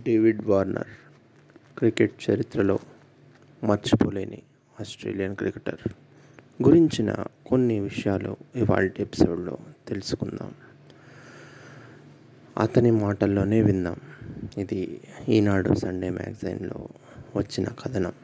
David Warner cricket చరిత్రలో మర్చిపోలేని Australian cricketer గురించిన కొన్ని విషయాలు ఇవాళ ఎపిసోడ్లో తెలుసుకుందాం అతని మాటల్లోనే విందాం ఇది ఈనాడు సండే మ్యాగజైన్లో వచ్చిన కథనం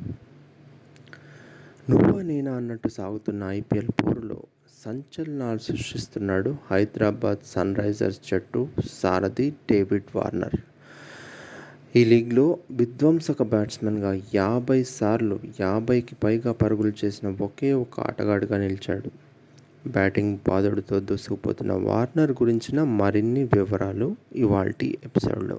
నువ్వు నేనా అన్నట్టు సాగుతున్న ఐపీఎల్ పోరులో సంచలనాలు సృష్టిస్తున్నాడు హైదరాబాద్ సన్ రైజర్స్ జట్టు సారథి డేవిడ్ వార్నర్ ఈ లీగ్లో విధ్వంసక బ్యాట్స్మెన్గా యాభై సార్లు యాభైకి పైగా పరుగులు చేసిన ఒకే ఒక ఆటగాడుగా నిలిచాడు బ్యాటింగ్ బాదుడుతో దూసుకుపోతున్న వార్నర్ గురించిన మరిన్ని వివరాలు ఇవాల్టి ఎపిసోడ్లో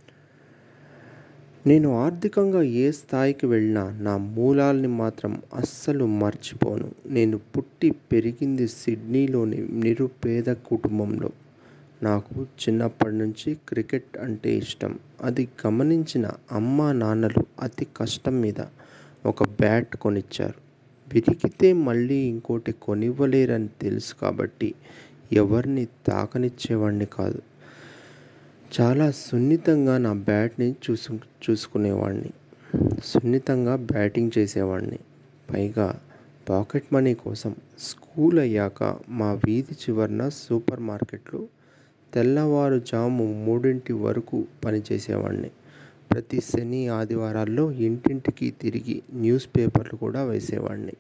నేను ఆర్థికంగా ఏ స్థాయికి వెళ్ళినా నా మూలాల్ని మాత్రం అస్సలు మర్చిపోను నేను పుట్టి పెరిగింది సిడ్నీలోని నిరుపేద కుటుంబంలో నాకు చిన్నప్పటి నుంచి క్రికెట్ అంటే ఇష్టం అది గమనించిన అమ్మా నాన్నలు అతి కష్టం మీద ఒక బ్యాట్ కొనిచ్చారు విరిగితే మళ్ళీ ఇంకోటి కొనివ్వలేరని తెలుసు కాబట్టి ఎవరిని తాకనిచ్చేవాడిని కాదు చాలా సున్నితంగా నా బ్యాట్ని చూసు చూసుకునేవాడిని సున్నితంగా బ్యాటింగ్ చేసేవాడిని పైగా పాకెట్ మనీ కోసం స్కూల్ అయ్యాక మా వీధి చివరన సూపర్ మార్కెట్లో తెల్లవారుజాము మూడింటి వరకు పనిచేసేవాడిని ప్రతి శని ఆదివారాల్లో ఇంటింటికి తిరిగి న్యూస్ పేపర్లు కూడా వేసేవాడిని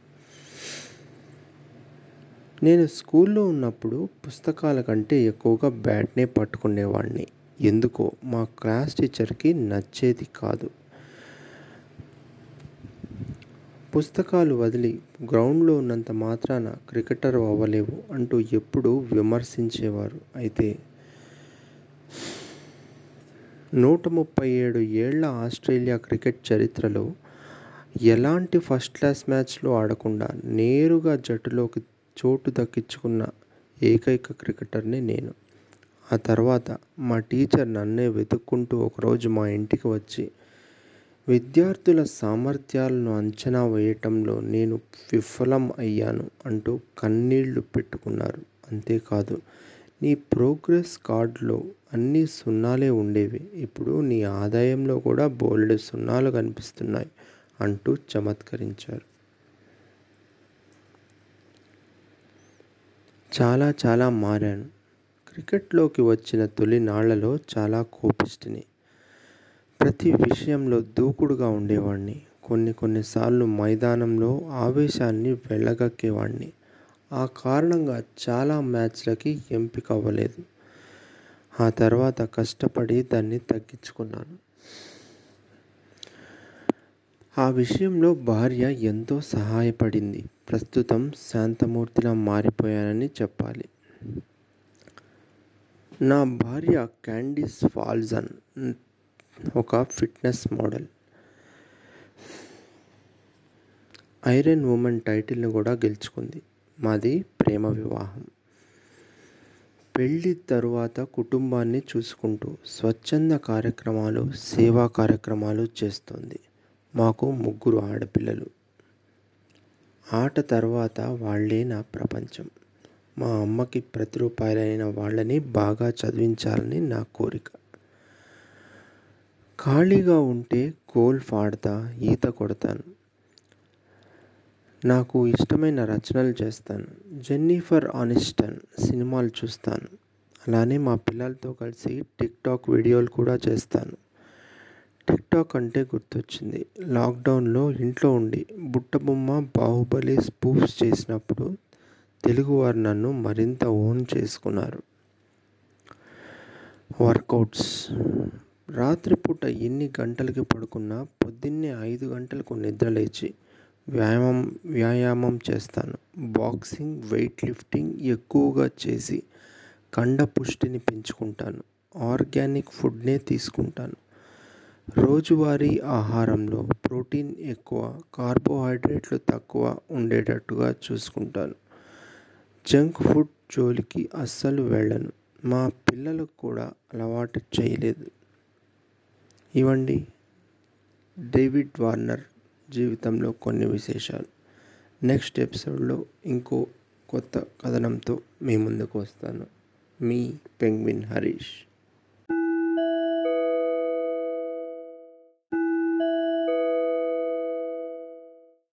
నేను స్కూల్లో ఉన్నప్పుడు పుస్తకాల కంటే ఎక్కువగా బ్యాట్నే పట్టుకునేవాడిని ఎందుకో మా క్లాస్ టీచర్కి నచ్చేది కాదు పుస్తకాలు వదిలి గ్రౌండ్లో ఉన్నంత మాత్రాన క్రికెటర్ అవ్వలేవు అంటూ ఎప్పుడూ విమర్శించేవారు అయితే నూట ముప్పై ఏడు ఏళ్ల ఆస్ట్రేలియా క్రికెట్ చరిత్రలో ఎలాంటి ఫస్ట్ క్లాస్ మ్యాచ్లో ఆడకుండా నేరుగా జట్టులోకి చోటు దక్కించుకున్న ఏకైక క్రికెటర్ని నేను ఆ తర్వాత మా టీచర్ నన్నే వెతుక్కుంటూ ఒకరోజు మా ఇంటికి వచ్చి విద్యార్థుల సామర్థ్యాలను అంచనా వేయటంలో నేను విఫలం అయ్యాను అంటూ కన్నీళ్లు పెట్టుకున్నారు అంతేకాదు నీ ప్రోగ్రెస్ కార్డులో అన్ని సున్నాలే ఉండేవి ఇప్పుడు నీ ఆదాయంలో కూడా బోల్డ్ సున్నాలు కనిపిస్తున్నాయి అంటూ చమత్కరించారు చాలా చాలా మారాను క్రికెట్లోకి వచ్చిన తొలి నాళ్లలో చాలా కోపిష్టిని ప్రతి విషయంలో దూకుడుగా ఉండేవాడిని కొన్ని కొన్నిసార్లు మైదానంలో ఆవేశాన్ని వెళ్ళగక్కేవాడిని ఆ కారణంగా చాలా మ్యాచ్లకి ఎంపిక అవ్వలేదు ఆ తర్వాత కష్టపడి దాన్ని తగ్గించుకున్నాను ఆ విషయంలో భార్య ఎంతో సహాయపడింది ప్రస్తుతం శాంతమూర్తిలా మారిపోయానని చెప్పాలి నా భార్య క్యాండిస్ ఫాల్జన్ ఒక ఫిట్నెస్ మోడల్ ఐరన్ ఉమెన్ టైటిల్ని కూడా గెలుచుకుంది మాది ప్రేమ వివాహం పెళ్లి తరువాత కుటుంబాన్ని చూసుకుంటూ స్వచ్ఛంద కార్యక్రమాలు సేవా కార్యక్రమాలు చేస్తుంది మాకు ముగ్గురు ఆడపిల్లలు ఆట తర్వాత వాళ్లే నా ప్రపంచం మా అమ్మకి ప్రతి రూపాయలైన వాళ్ళని బాగా చదివించాలని నా కోరిక ఖాళీగా ఉంటే గోల్ఫ్ ఆడతా ఈత కొడతాను నాకు ఇష్టమైన రచనలు చేస్తాను జెన్నిఫర్ ఆనిస్టన్ సినిమాలు చూస్తాను అలానే మా పిల్లలతో కలిసి టిక్ టాక్ వీడియోలు కూడా చేస్తాను టిక్ టాక్ అంటే గుర్తొచ్చింది లాక్డౌన్లో ఇంట్లో ఉండి బుట్టబొమ్మ బాహుబలి స్పూఫ్స్ చేసినప్పుడు తెలుగువారు నన్ను మరింత ఓన్ చేసుకున్నారు వర్కౌట్స్ రాత్రిపూట ఎన్ని గంటలకి పడుకున్నా పొద్దున్నే ఐదు గంటలకు నిద్ర లేచి వ్యాయామం వ్యాయామం చేస్తాను బాక్సింగ్ వెయిట్ లిఫ్టింగ్ ఎక్కువగా చేసి కండ పుష్టిని పెంచుకుంటాను ఆర్గానిక్ ఫుడ్నే తీసుకుంటాను రోజువారీ ఆహారంలో ప్రోటీన్ ఎక్కువ కార్బోహైడ్రేట్లు తక్కువ ఉండేటట్టుగా చూసుకుంటాను జంక్ ఫుడ్ జోలికి అస్సలు వెళ్ళను మా పిల్లలకు కూడా అలవాటు చేయలేదు ఇవండి డేవిడ్ వార్నర్ జీవితంలో కొన్ని విశేషాలు నెక్స్ట్ ఎపిసోడ్లో ఇంకో కొత్త కథనంతో మీ ముందుకు వస్తాను మీ పెంగ్విన్ హరీష్